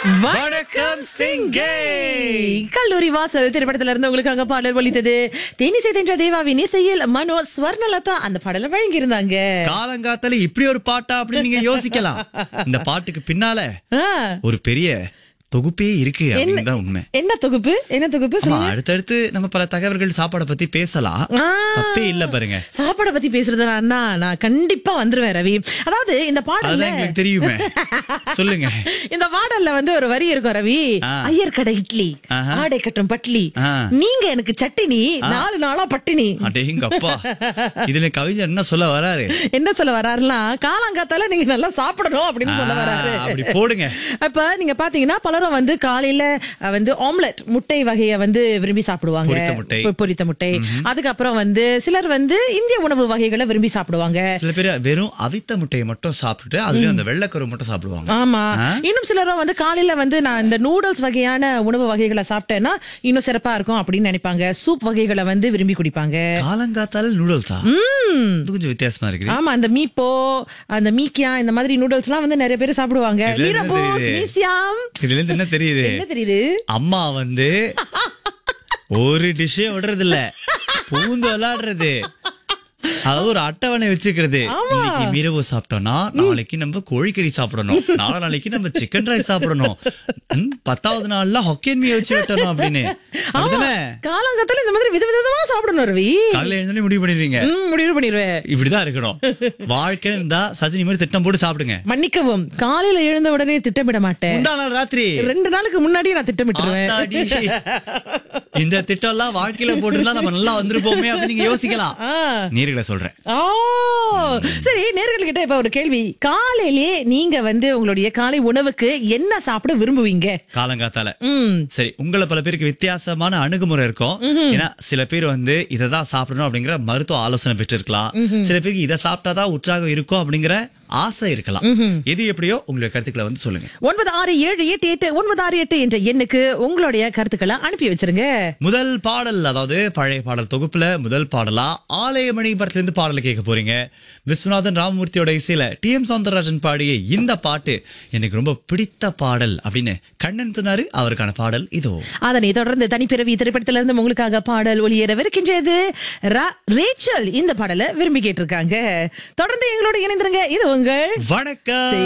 வணக்கம் சிங்கே கல்லூரி வாசல் திரைப்படத்துல இருந்து உங்களுக்காக பாடல் ஒலித்தது தேனிசை தென்ற தேவாவின் இசையில் மனோ ஸ்வர்ணலதா அந்த பாடலை வழங்கி இருந்தாங்க காலங்காத்தால இப்படி ஒரு பாட்டா அப்படின்னு நீங்க யோசிக்கலாம் இந்த பாட்டுக்கு பின்னால ஒரு பெரிய தொகுப்பே இருக்கு அப்படின்னு தான் உண்மை என்ன தொகுப்பு என்ன தொகுப்பு ஆமா சொல்லுங்க அடுத்தடுத்து நம்ம பல தகவல்கள் சாப்பாடை பத்தி பேசலாம் ஆ. தப்பே இல்ல பாருங்க சாப்பாடை பத்தி பேசுறதுனா அண்ணா, நான் கண்டிப்பா வந்துருவேன் ரவி அதாவது இந்த பாடல்ல அதுதான் எங்களுக்கு தெரியுமே சொல்லுங்க இந்த பாடல்ல வந்து ஒரு வரி இருக்கும் ரவி ஆ. ஐயர் கடை இட்லி ஆஹா. ஆடை கட்டும் பட்லி ஆ. நீங்க எனக்கு சட்டினி நாலு நாளா பட்டினி அடேங்க அப்பா இதுல கவிஞர் என்ன சொல்ல வராரு என்ன சொல்ல வர்றாருன்னா காலாங்காத்தால நீங்க நல்லா சாப்பிடணும் அப்படின்னு சொல்ல ஆ, வர்றாரு அப்படி போடுங்க அப்ப நீங்க பாத்தீங்கன்னா பலரும் வந்து காலையில அஹ், வந்து ஆம்லெட் முட்டை வகைய வந்து விரும்பி சாப்பிடுவாங்க பொரித்த முட்டை. பொ- பொரித்த முட்டை அதுக்கப்புறம் வந்து சிலர் வந்து இந்திய உணவு வகைகளை விரும்பி சாப்பிடுவாங்க சில பேர் வெறும் அவித்த முட்டையை மட்டும் சாப்பிட்டுட்டு அதுலயும் அந்த வெள்ளைக்கரு மட்டும் சாப்பிடுவாங்க ஆமா ஆ? இன்னும் சிலரும் வந்து காலையில வந்து நான் இந்த நூடுல்ஸ் வகையான உணவு வகைகளை சாப்பிட்டேன்னா இன்னும் சிறப்பா இருக்கும் அப்படின்னு நினைப்பாங்க சூப் வகைகளை வந்து விரும்பி குடிப்பாங்க காலங்காத்தால நூடுல்ஸா ம். இது கொஞ்சம் வித்தியாசமா இருக்குது ஆமா அந்த மீப்போ அந்த மீக்கியா இந்த மாதிரி நூடுல்ஸ் எல்லாம் வந்து நிறைய பேர் சாப்பிடுவாங்க இதுல என்ன மீரபோஸ், தெரியுது? மீசியாம் இதுல இருந்து என்ன தெரியுது என்ன தெரியுது அம்மா வந்து ஒரு டிஷ்ஷே விடுறது இல்ல பூந்து விளையாடுறது அதாவது ஒரு அட்டவணை வச்சுக்கிறது இன்னைக்கு மீரவு சாப்பிட்டோம்னா நாளைக்கு நம்ம கோழிக்கறி சாப்பிடணும் நாளை நாளைக்கு நம்ம சிக்கன் ரைஸ் சாப்பிடணும் ம், பத்தாவது நாள்ல ஹொக்கேன் மீ வச்சு விட்டணும் அப்படின்னு அப்படிதானே காலங்கத்துல இந்த மாதிரி விதவிதமா சாப்பிடணும் ரவி காலையில எழுந்தோடனே முடிவு பண்ணிடுவீங்க ம், முடிவு பண்ணிடுவேன் இப்படிதான் இருக்கணும் வாழ்க்கை இருந்தா சஜினி மாதிரி திட்டம் போட்டு சாப்பிடுங்க மன்னிக்கவும் காலையில எழுந்த உடனே திட்டமிட மாட்டேன் முந்தா நாள் ராத்திரி ரெண்டு நாளுக்கு முன்னாடியே நான் திட்டமிட்டுருவேன் ஆத்தாடி. இந்த திட்டம் எல்லாம் வாழ்க்கையில போட்டுருந்தா நம்ம நல்லா வந்திருப்போமே அப்படின்னு நீங்க யோசிக்கலாம் ஆ. நீர்களை சொல்றேன் ஓ சரி நேர்கள் கிட்ட இப்ப ஒரு கேள்வி காலையிலேயே நீங்க வந்து உங்களுடைய காலை உணவுக்கு என்ன சாப்பிட விரும்புவீங்க காலங்காத்தால ம் சரி உங்களை பல பேருக்கு வித்தியாசமான அணுகுமுறை இருக்கும் ஏன்னா சில பேர் வந்து இதை தான் சாப்பிடணும் அப்படிங்கிற மருத்துவ ஆலோசனை பெற்றிருக்கலாம் சில பேருக்கு இதை சாப்பிட்டாதான் உற்சாகம் இருக்கும் அப்படிங்கிற ஆசை இருக்கலாம் எது எப்படியோ உங்களுடைய கருத்துக்களை வந்து சொல்லுங்க ஒன்பது ஆறு ஏழு எட்டு எட்டு ஒன்பது ஆறு எட்டு என்ற எண்ணுக்கு உங்களுடைய கருத்துக்களை அனுப்பி வச்சிருங்க முதல் பாடல் அதாவது பழைய பாடல் தொகுப்புல முதல் பாடலா ஆலயமணி படத்துல இருந்து பாடலை கேட்க போறீங்க விஸ்வநாதன் ராமமூர்த்தியோட இசையில டி எம் சௌந்தரராஜன் பாடிய இந்த பாட்டு எனக்கு ரொம்ப பிடித்த பாடல் அப்படின்னு கண்ணன் சொன்னாரு அவருக்கான பாடல் இதோ அதனை தொடர்ந்து தனிப்பிறவி திரைப்படத்திலிருந்து உங்களுக்காக பாடல் ஒளியேறவிருக்கின்றது ரா- ரேச்சல் இந்த பாடலை விரும்பி கேட்டிருக்காங்க தொடர்ந்து எங்களோட இணைந்திருங்க இது உங்கள் வணக்கம்